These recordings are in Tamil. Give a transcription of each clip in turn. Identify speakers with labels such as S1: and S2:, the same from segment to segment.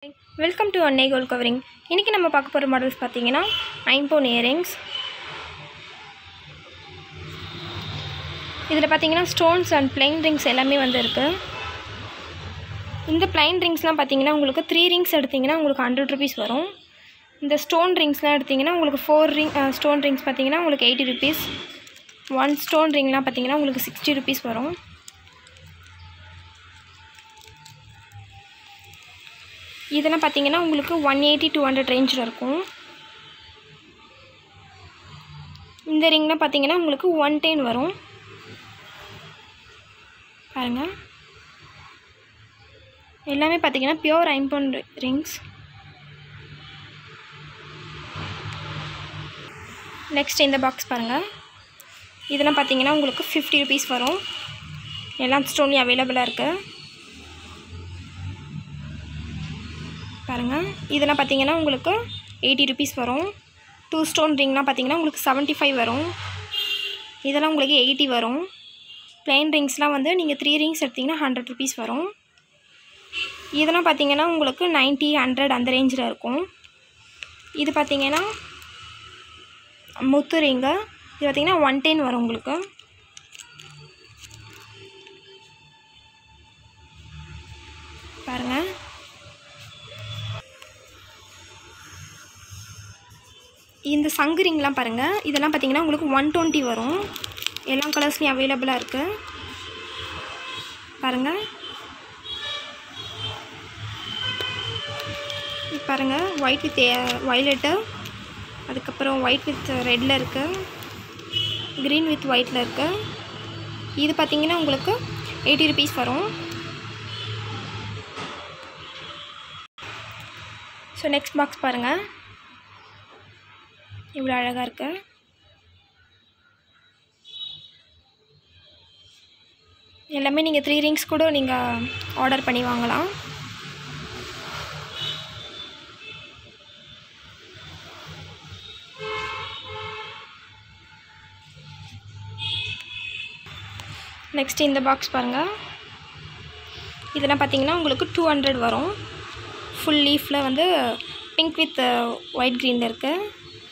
S1: வெல்கம் டு அன்னை கோல் கவரிங் இன்றைக்கி நம்ம பார்க்க போகிற மாடல்ஸ் பார்த்தீங்கன்னா ஐம்போன் இயரிங்ஸ் இதில் பார்த்தீங்கன்னா ஸ்டோன்ஸ் அண்ட் பிளைன் ரிங்ஸ் எல்லாமே வந்து இருக்குது இந்த பிளைன் ரிங்ஸ்லாம் பார்த்தீங்கன்னா உங்களுக்கு த்ரீ ரிங்ஸ் எடுத்திங்கன்னா உங்களுக்கு ஹண்ட்ரட் ருபீஸ் வரும் இந்த ஸ்டோன் ரிங்ஸ்லாம் எடுத்திங்கன்னா உங்களுக்கு ஃபோர் ரிங் ஸ்டோன் ரிங்ஸ் பார்த்தீங்கன்னா உங்களுக்கு எயிட்டி ருபீஸ் ஒன் ஸ்டோன் ரிங்லாம் பார்த்தீங்கன்னா உங்களுக்கு சிக்ஸ்டி ருபீஸ் வரும் இதெல்லாம் பார்த்தீங்கன்னா உங்களுக்கு ஒன் எயிட்டி டூ ஹண்ட்ரட் ரேஞ்சில் இருக்கும் இந்த ரிங்லாம் பார்த்தீங்கன்னா உங்களுக்கு ஒன் டென் வரும் பாருங்கள் எல்லாமே பார்த்தீங்கன்னா பியோர் ஐம்பொன் ரிங்ஸ் நெக்ஸ்ட் இந்த பாக்ஸ் பாருங்கள் இதெல்லாம் பார்த்தீங்கன்னா உங்களுக்கு ஃபிஃப்டி ருபீஸ் வரும் எல்லா ஸ்டோன்லையும் அவைலபிளாக இருக்குது பாருங்கள் இதெல்லாம் பார்த்தீங்கன்னா உங்களுக்கு எயிட்டி ருபீஸ் வரும் டூ ஸ்டோன் ரிங்லாம் பார்த்தீங்கன்னா உங்களுக்கு செவன்ட்டி ஃபைவ் வரும் இதெல்லாம் உங்களுக்கு எயிட்டி வரும் பிளெயின் ரிங்ஸ்லாம் வந்து நீங்கள் த்ரீ ரிங்ஸ் எடுத்திங்கன்னா ஹண்ட்ரட் ருபீஸ் வரும் இதெல்லாம் பார்த்தீங்கன்னா உங்களுக்கு நைன்ட்டி ஹண்ட்ரட் அந்த ரேஞ்சில் இருக்கும் இது பார்த்தீங்கன்னா முத்து ரிங்கு இது பார்த்தீங்கன்னா ஒன் டென் வரும் உங்களுக்கு பாருங்கள் இந்த சங்கு ரிங்லாம் பாருங்கள் இதெல்லாம் பார்த்தீங்கன்னா உங்களுக்கு ஒன் டுவெண்ட்டி வரும் எல்லா கலர்ஸ்லையும் அவைலபிளாக இருக்குது பாருங்கள் இது பாருங்கள் ஒயிட் வித் வயலட்டு அதுக்கப்புறம் ஒயிட் வித் ரெட்டில் இருக்குது க்ரீன் வித் ஒயிட்டில் இருக்குது இது பார்த்தீங்கன்னா உங்களுக்கு எயிட்டி ருபீஸ் வரும் ஸோ நெக்ஸ்ட் பாக்ஸ் பாருங்கள் இவ்வளோ அழகாக இருக்கு எல்லாமே நீங்கள் த்ரீ ரிங்ஸ் கூட நீங்கள் ஆர்டர் பண்ணி வாங்கலாம் நெக்ஸ்ட் இந்த பாக்ஸ் பாருங்கள் இதெல்லாம் பார்த்தீங்கன்னா உங்களுக்கு டூ ஹண்ட்ரட் வரும் ஃபுல் லீஃபில் வந்து பிங்க் வித் ஒயிட் க்ரீனில் இருக்குது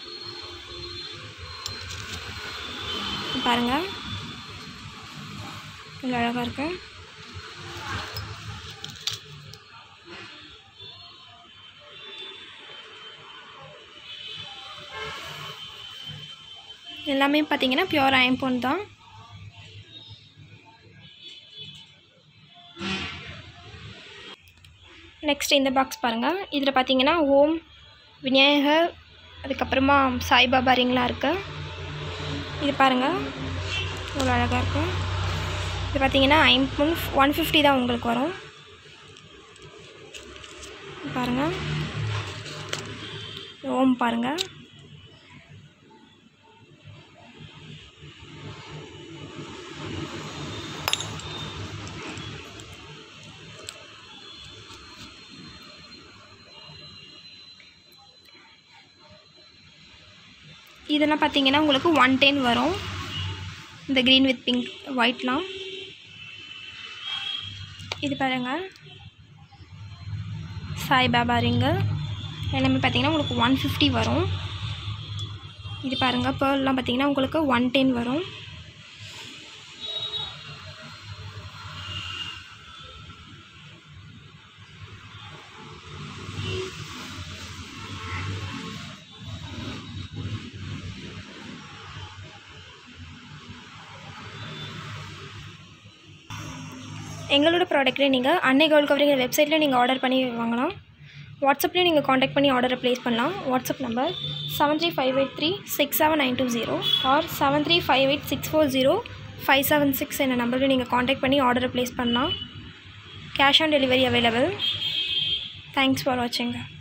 S1: பாருங்கள் இவ்வளோ அழகாக இருக்கு எல்லாமே பார்த்தீங்கன்னா பியோர் ஐம்போன் தான் நெக்ஸ்ட் இந்த பாக்ஸ் பாருங்கள் இதில் பார்த்தீங்கன்னா ஓம் விநாயகர் அதுக்கப்புறமா சாய்பாபா ரிங்லாம் இருக்குது இது பாருங்கள் இவ்வளோ அழகாக இருக்கும் இது பார்த்தீங்கன்னா ஐம்பொன் ஒன் ஃபிஃப்டி தான் உங்களுக்கு வரும் பாருங்கள் ஓம் பாருங்கள் இதெல்லாம் பார்த்தீங்கன்னா உங்களுக்கு ஒன் டென் வரும் இந்த க்ரீன் வித் பிங்க் ஒயிட்லாம் இது பாருங்கள் சாய்பாபா ரிங்கு எல்லாமே பார்த்தீங்கன்னா உங்களுக்கு ஒன் ஃபிஃப்டி வரும் இது பாருங்கள் பேர்லாம் பார்த்தீங்கன்னா உங்களுக்கு ஒன் டென் வரும் எங்களோட ப்ராடக்ட்டை நீங்கள் அன்னை கோல்ட் கவரிங் வெப்சைட்டில் நீங்கள் ஆர்டர் பண்ணி வாங்கலாம் வாட்ஸ்அப்லேயும் நீங்கள் காண்டாக்ட் பண்ணி ஆர்டரை ப்ளேஸ் பண்ணலாம் WhatsApp number seven three five eight three six seven nine two zero or seven three five eight six four zero five seven six என்ற நம்பரில் நீங்கள் காண்டாக்ட் பண்ணி ஆர்டரை ப்ளேஸ் பண்ணலாம் cash on delivery available thanks for வாட்சிங்க